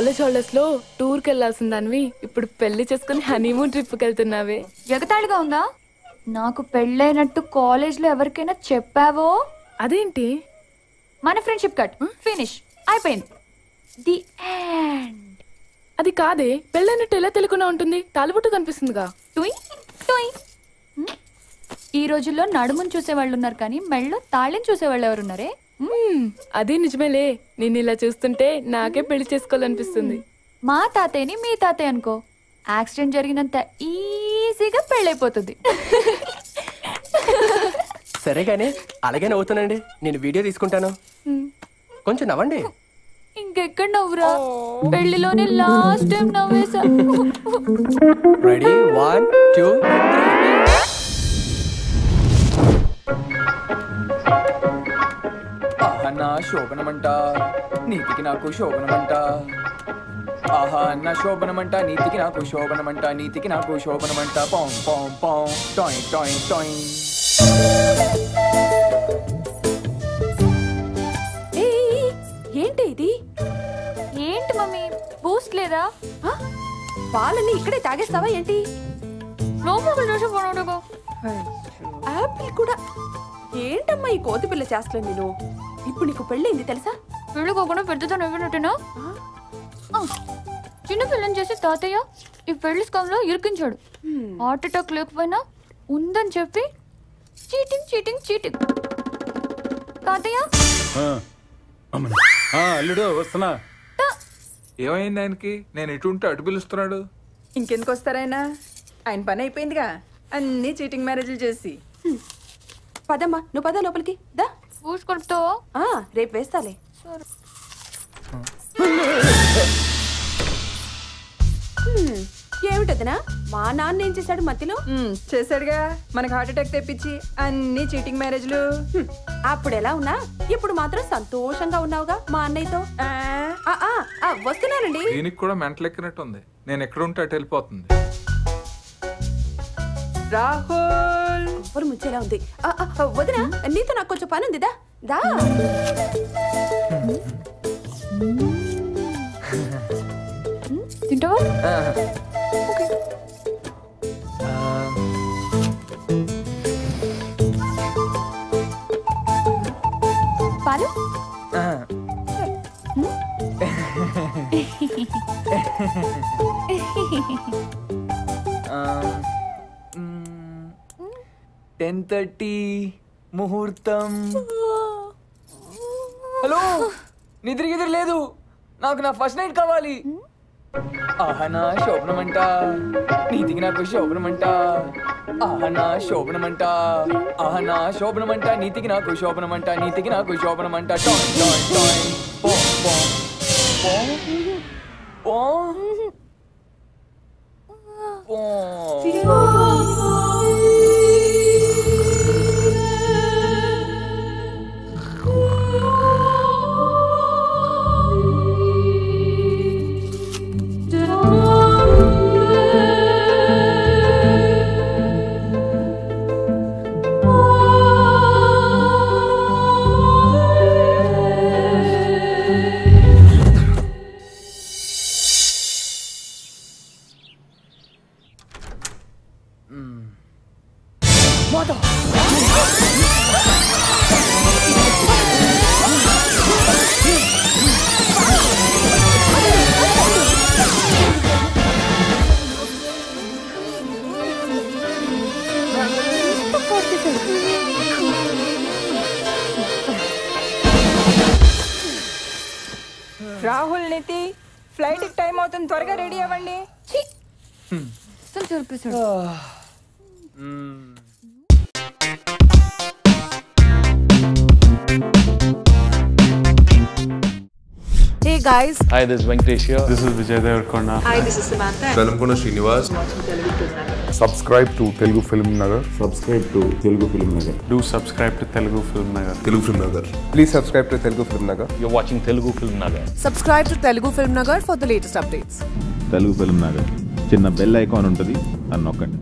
College holidays లో tour కి వెళ్ళాల్సిన దానివి ఇప్పుడు పెళ్లి చేసుకుని హనీమూన్ ట్రిప్ కి వెళ్తున్నావే ఎగతాళిగా ఉందా నాకు పెళ్ళైనట్టు కాలేజ్లో ఎవరికైనా చెప్పావో అదేంటి మన ఫ్రెండ్షిప్ కట్ ఫినిష్ అయిపోయింది ది ఎండ్ అది కాదే పెళ్ళైనట్టు ఎలా తెలియకుండా ఉంటుంది తాలిబొట్టు కనిపిస్తుందిగా టుయ్ టుయ్ హ్మ్? ఈ రోజుల్లో నడుమును చూసేవాళ్ళు ఉన్నారు కానీ మెళ్ళో తాళిని చూసేవాళ్ళు ఎవరున్నారే మ్మ్, అది నిజమేలే నేను ఇలా చూస్తుంటే నాకే పెళ్లి చేసుకోవాలనిపిస్తుంది మా తాతయ్యని మీ తాతయ్య అనుకో యాక్సిడెంట్ జరిగినంత ఈజీగా పెళ్ళైపోతుంది సరే కానీ అలాగే నవ్వుతానండి నేను వీడియో తీసుకుంటాను కొంచెం నవ్వండి ఇంకెక్కడ నవ్వురా పెళ్లిలోనే లాస్ట్ టైం నవ్వేసా రెడీ వన్ టూ ఆహా నా శోభనమంట నీతికి నాకు శోభనమంట ఆహా అన్న శోభనమంట నీతికి నాకు శోభనమంట నీతికి నాకు శోభనమంట పాం పాం పాం టాయ్ టాయ్ టాయ్ ఏంటి ఇది ఏంటి మమ్మీ బూస్ట్ లేదా ఆ? పాలన్నీ ఇక్కడే తాగేస్తావా ఏంటి లోపలికి చూసి కొనడుకో ఆపిల్ కూడా ఏంటమ్మా ఈ కోతి పిల్ల చేస్తాను నేను ఇప్పుడు నీకు పెళ్ళైంది తెలుసా పెళ్ళికోకుండా పెద్దతో నవ్వినట్టునా ఆ? చిన్న పిల్లని చేసి తాతయ్య ఈ పెళ్లి స్కామ్లో ఇరికించాడు హార్ట్ అటాక్ లేకపోయినా ఉందని చెప్పి చీటింగ్ చీటింగ్ చీటింగ్ తాతయ్య అమ్మని. ఆ, అల్లుడు వస్తున్నా ఏమైంది ఆయనకి నేను ఎటు ఉంటే అటు పిలుస్తున్నాడు ఇంకెందుకు వస్తారాయన ఆయన పని అయిపోయిందిగా అన్ని చీటింగ్ మ్యారేజ్లు చేసి హ్మ్. పదమ్మా నువ్వు పద లోపలికి దా బూస్ట్ కొడుతావా ఆ, రేపు వేస్తాలే సరే హ్మ్. ఏమిటదనా మా నాన్న ఏం చేశాడు మధ్యలో ఉమ్, చేశాడుగా మనకు హార్ట్ అటాక్ తెప్పించి అన్ని చీటింగ్ మ్యారేజ్లు హ్మ్. అప్పుడు ఎలా ఉన్నా ఇప్పుడు మాత్రం సంతోషంగా ఉన్నావుగా మా అన్నయ్యతో ఆ, ఆ, ఆ, ఆ, వస్తున్నానండి దీనికి కూడా మెంటలెక్కినట్టుంది నేను ఎక్కడ ఉంటే అటు వెళ్ళిపోతుంది రాహుల్ ఎవరు ముంచేలా ఉంది ఆ, ఆ, ఆ, వదినా నీతో నాకు కొంచెం పని ఉంది దా దా తింటావా పాలు టెన్ థర్టీ ముహూర్తం హలో నిద్ర గిద్ర లేదు నాకు నా ఫస్ట్ నైట్ కావాలి ఆహనా శోభనమంట నీతికి నాకు శోభనమంట ఆహనా శోభనమంట ఆహనా శోభనమంట నీతికి నాకు శోభనమంట నీతికి నాకు శోభనమంట టాయ్ టాయ్ టాయ్ పో పో పో పో పో రాహుల్ నితి ఫ్లైట్ టైం అవుతుంది త్వరగా రెడీ అవ్వండి అసలు చూపిస్తాడు hey guys Hi, this is Venkatesh here. This is Vijay Devarkonda. Velankonda Srinivas subscribe to Telugu Film Nagar. subscribe to Telugu Film Nagar. Do subscribe to Telugu Film Nagar. Telugu film Nagar Please subscribe to Telugu Film Nagar. You're watching Telugu Film Nagar. Subscribe to Telugu film Nagar for the latest updates Telugu film Nagar చిన్న bell icon ఉంటుంది అని నొక్కండి